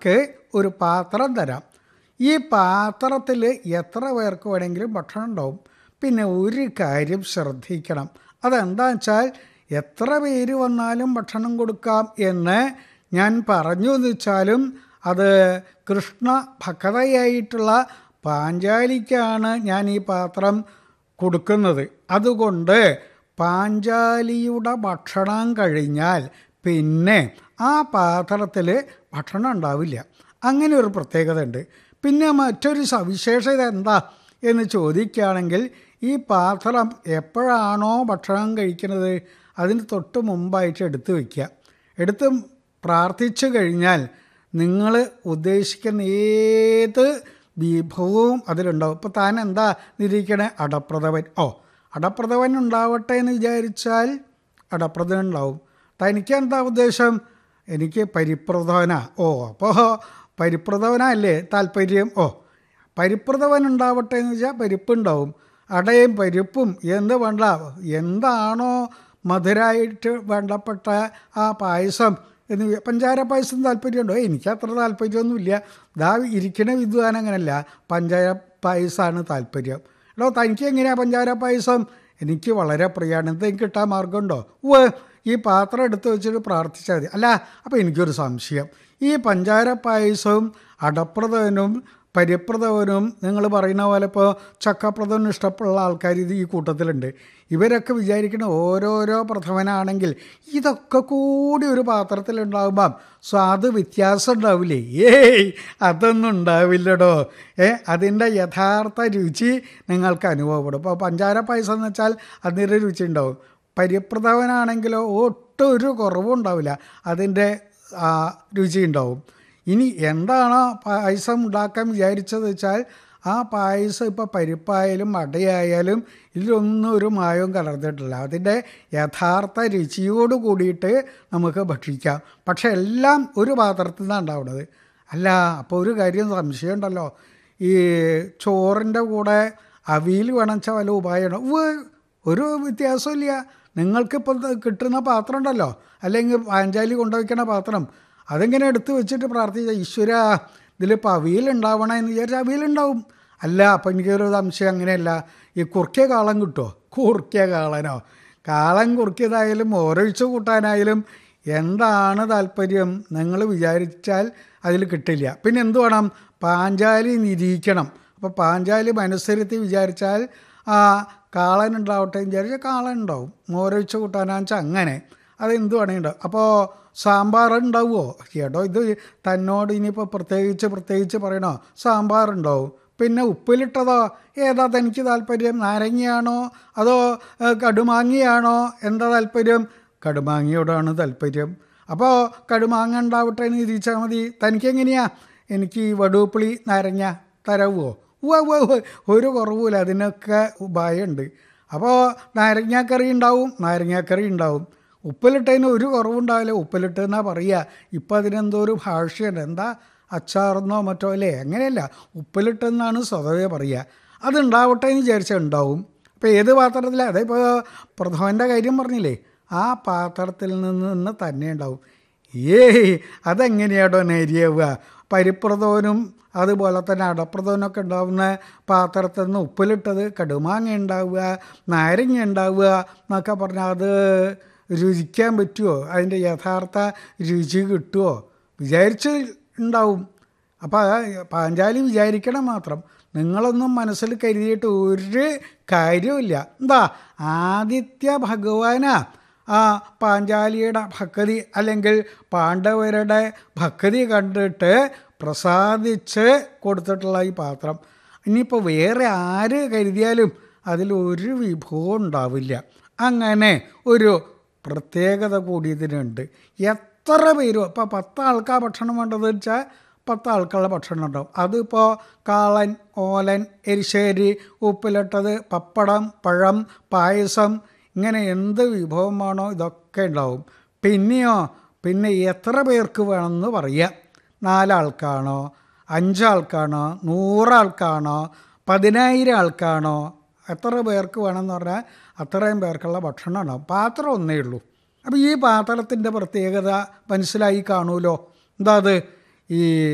നിങ്ങൾക്ക് ഒരു പാത്രം തരാം ഈ പാത്രത്തിൽ എത്ര പേർക്ക് വേണമെങ്കിലും ഭക്ഷണം ഉണ്ടാവും പിന്നെ ഒരു കാര്യം ശ്രദ്ധിക്കണം അതെന്താ വെച്ചാൽ എത്ര പേര് വന്നാലും ഭക്ഷണം കൊടുക്കാം എന്ന് ഞാൻ പറഞ്ഞു എന്ന് വെച്ചാലും അത് കൃഷ്ണ ഭക്തയായിട്ടുള്ള പാഞ്ചാലിക്കാണ് ഞാൻ ഈ പാത്രം കൊടുക്കുന്നത് അതുകൊണ്ട് പാഞ്ചാലിയുടെ ഭക്ഷണം കഴിഞ്ഞാൽ പിന്നെ ആ പാത്രത്തിൽ ഭക്ഷണം ഉണ്ടാവില്ല അങ്ങനെ ഒരു പ്രത്യേകത ഉണ്ട് പിന്നെ മറ്റൊരു സവിശേഷത എന്താ എന്ന് ചോദിക്കുകയാണെങ്കിൽ ഈ പാത്രം എപ്പോഴാണോ ഭക്ഷണം കഴിക്കുന്നത് അതിന് തൊട്ട് മുമ്പായിട്ട് എടുത്തു വയ്ക്കുക എടുത്ത് പ്രാർത്ഥിച്ചു കഴിഞ്ഞാൽ നിങ്ങൾ ഉദ്ദേശിക്കുന്ന ഏത് വിഭവവും അതിലുണ്ടാവും ഇപ്പോൾ താൻ എന്താ നിരീക്കണേ അടപ്രഥവൻ ഓ അടപ്രഥവൻ ഉണ്ടാവട്ടെ എന്ന് വിചാരിച്ചാൽ അടപ്രഥവൻ ഉണ്ടാവും തനിക്ക് എന്താ ഉദ്ദേശം എനിക്ക് പരിപ്രഥവന ഓ അപ്പോൾ പരിപ്രഥവനല്ലേ താല്പര്യം ഓ പരിപ്രഥവൻ ഉണ്ടാവട്ടെ എന്ന് വെച്ചാൽ പരിപ്പുണ്ടാവും അടയും പരിപ്പും എന്ത് വേണ്ട എന്താണോ മധുരമായിട്ട് വേണ്ടപ്പെട്ട ആ പായസം എന്ന് പഞ്ചാര പായസം താല്പര്യമുണ്ടോ എനിക്ക് അത്ര താല്പര്യമൊന്നുമില്ല ദാ ഇരിക്കണ വിദ്വാൻ അങ്ങനല്ല പഞ്ചാര പായസമാണ് താല്പര്യം എടോ തനിക്ക് എങ്ങനെയാണ് പഞ്ചാര പായസം എനിക്ക് വളരെ പ്രിയമാണ് എന്തെങ്കിലും കിട്ടാൻ മാർഗമുണ്ടോ ഉവ്വ് ഈ പാത്രം എടുത്ത് വെച്ചിട്ട് പ്രാർത്ഥിച്ചാൽ മതി അല്ല അപ്പോൾ എനിക്കൊരു സംശയം ഈ പഞ്ചാര പായസവും അടപ്രഥവനും പരിപ്രഥവനും നിങ്ങൾ പറയുന്ന പോലെ ഇപ്പോൾ ചക്കപ്രഥവനും ഇഷ്ടമുള്ള ആൾക്കാർ ഇത് ഈ കൂട്ടത്തിലുണ്ട് ഇവരൊക്കെ വിചാരിക്കുന്ന ഓരോരോ പ്രഥമനാണെങ്കിൽ ഇതൊക്കെ കൂടി ഒരു പാത്രത്തിലുണ്ടാകുമ്പം സ്വാദ് വ്യത്യാസം ഉണ്ടാവില്ലേ ഏയ് അതൊന്നും ഉണ്ടാവില്ലടോ ഏ അതിൻ്റെ യഥാർത്ഥ രുചി നിങ്ങൾക്ക് അനുഭവപ്പെടും ഇപ്പോൾ പഞ്ചാര പായസം എന്ന് വെച്ചാൽ അതിൻ്റെ രുചി ഉണ്ടാവും പരിപ്രഥവനാണെങ്കിലോ ഒട്ടും ഒരു കുറവും ഉണ്ടാവില്ല അതിൻ്റെ രുചി ഉണ്ടാവും ഇനി എന്താണോ പായസം ഉണ്ടാക്കാൻ വിചാരിച്ചത് വെച്ചാൽ ആ പായസം ഇപ്പോൾ പരിപ്പായാലും അടയായാലും ഇതിലൊന്നും ഒരു മായവും കലർന്നിട്ടില്ല അതിൻ്റെ യഥാർത്ഥ രുചിയോട് കൂടിയിട്ട് നമുക്ക് ഭക്ഷിക്കാം പക്ഷെ എല്ലാം ഒരു പാത്രത്തിൽ നിന്നാണ് ഉണ്ടാവുന്നത് അല്ല അപ്പോൾ ഒരു കാര്യം സംശയമുണ്ടല്ലോ ഈ ചോറിൻ്റെ കൂടെ അവിയിൽ വേണം വെച്ചാൽ വല്ല ഉപായമാണ് ഒരു വ്യത്യാസമില്ല നിങ്ങൾക്കിപ്പോൾ കിട്ടുന്ന പാത്രം ഉണ്ടല്ലോ അല്ലെങ്കിൽ പാഞ്ചാലി കൊണ്ടുവയ്ക്കണ പാത്രം അതെങ്ങനെ എടുത്ത് വെച്ചിട്ട് പ്രാർത്ഥിച്ച ഈശ്വര ഇതിലിപ്പോൾ അവിയലുണ്ടാവണം എന്ന് വിചാരിച്ചാൽ അവിയലുണ്ടാവും അല്ല അപ്പം എനിക്കൊരു സംശയം അങ്ങനെയല്ല ഈ കുറുക്കിയ കാളം കിട്ടുമോ കുറുക്കിയ കാളനോ കാളം കുറുക്കിയതായാലും ഓരൊഴിച്ച് കൂട്ടാനായാലും എന്താണ് താല്പര്യം നിങ്ങൾ വിചാരിച്ചാൽ അതിൽ കിട്ടില്ല പിന്നെ എന്ത് വേണം പാഞ്ചാലി നിരീക്കണം അപ്പോൾ പാഞ്ചാലി മനസ്സരുത്തി വിചാരിച്ചാൽ ആ കാളൻ ഉണ്ടാവട്ടെ വിചാരിച്ചാൽ കാളൻ ഉണ്ടാവും മോരൊഴിച്ച് കൂട്ടാനാന്ന് വെച്ചാൽ അങ്ങനെ അതെന്ത് വേണമെങ്കിൽ ഉണ്ടാവും അപ്പോൾ സാമ്പാർ ഉണ്ടാവുമോ ചേട്ടോ ഇത് തന്നോട് ഇനിയിപ്പോൾ പ്രത്യേകിച്ച് പ്രത്യേകിച്ച് പറയണോ സാമ്പാർ ഉണ്ടാവും പിന്നെ ഉപ്പിലിട്ടതോ ഏതാ തനിക്ക് താല്പര്യം നാരങ്ങയാണോ അതോ കടുമാങ്ങിയാണോ എന്താ താല്പര്യം കടുമാങ്ങിയോടാണ് താല്പര്യം അപ്പോൾ കടുമാങ്ങ ഉണ്ടാവട്ടെ എന്ന് തിരിച്ചാൽ മതി തനിക്ക് എങ്ങനെയാ എനിക്ക് ഈ വടുവുപ്പുളി നാരങ്ങ തരവുമോ ഉവ്വ ഉവ്വ ഒരു കുറവുമില്ല അതിനൊക്കെ ഉപായമുണ്ട് അപ്പോൾ നാരങ്ങാക്കറി ഉണ്ടാവും നാരങ്ങാക്കറി ഉണ്ടാവും ഉപ്പിലിട്ടതിന് ഒരു കുറവുണ്ടാവില്ല ഉപ്പിലിട്ടെന്നാ പറയുക ഇപ്പം അതിനെന്തോ ഒരു ഭാഷയുണ്ട് എന്താ അച്ചാറെന്നോ മറ്റോ അല്ലേ അങ്ങനെയല്ല ഉപ്പിലിട്ടെന്നാണ് സ്വതവേ പറയുക അതുണ്ടാവട്ടെ എന്ന് വിചാരിച്ചാൽ ഉണ്ടാവും അപ്പോൾ ഏത് പാത്രത്തിലാണ് അതിപ്പോൾ പ്രഥമൻ്റെ കാര്യം പറഞ്ഞില്ലേ ആ പാത്രത്തിൽ നിന്ന് തന്നെ ഉണ്ടാവും ഏയ് അതെങ്ങനെയാടോ നേരിയാവുക പരിപ്രഥവനും അതുപോലെ തന്നെ അടപ്രഥവനൊക്കെ ഉണ്ടാവുന്ന പാത്രത്തിൽ നിന്ന് ഉപ്പിലിട്ടത് കടുമാങ്ങ ഉണ്ടാവുക നാരങ്ങ ഉണ്ടാവുക എന്നൊക്കെ പറഞ്ഞാൽ അത് രുചിക്കാൻ പറ്റുമോ അതിൻ്റെ യഥാർത്ഥ രുചി കിട്ടുമോ വിചാരിച്ച് ഉണ്ടാവും അപ്പോൾ പാഞ്ചാലി വിചാരിക്കണം മാത്രം നിങ്ങളൊന്നും മനസ്സിൽ കരുതിയിട്ട് ഒരു കാര്യമില്ല എന്താ ആദിത്യ ഭഗവാനാ ആ പാഞ്ചാലിയുടെ ഭക്തി അല്ലെങ്കിൽ പാണ്ഡവരുടെ ഭക്തി കണ്ടിട്ട് പ്രസാദിച്ച് കൊടുത്തിട്ടുള്ള ഈ പാത്രം ഇനിയിപ്പോൾ വേറെ ആര് കരുതിയാലും അതിലൊരു വിഭവം ഉണ്ടാവില്ല അങ്ങനെ ഒരു പ്രത്യേകത കൂടി ഇതിനുണ്ട് എത്ര പേരും ഇപ്പോൾ പത്ത് ആൾക്കാർ ഭക്ഷണം വേണ്ടത് വെച്ചാൽ പത്ത് ആൾക്കുള്ള ഭക്ഷണം ഉണ്ടാവും അതിപ്പോൾ കാളൻ ഓലൻ എരിശ്ശേരി ഉപ്പിലിട്ടത് പപ്പടം പഴം പായസം ഇങ്ങനെ എന്ത് വിഭവമാണോ ഇതൊക്കെ ഉണ്ടാവും പിന്നെയോ പിന്നെ എത്ര പേർക്ക് വേണമെന്ന് പറയാം നാലാൾക്കാണോ അഞ്ചാൾക്കാണോ നൂറാൾക്കാണോ പതിനായിരം ആൾക്കാണോ എത്ര പേർക്ക് വേണമെന്ന് പറഞ്ഞാൽ അത്രയും പേർക്കുള്ള ഭക്ഷണം ഉണ്ടാവും പാത്രം ഒന്നേ ഉള്ളൂ അപ്പോൾ ഈ പാത്രത്തിൻ്റെ പ്രത്യേകത മനസ്സിലായി കാണുമല്ലോ എന്താ അത് ഈ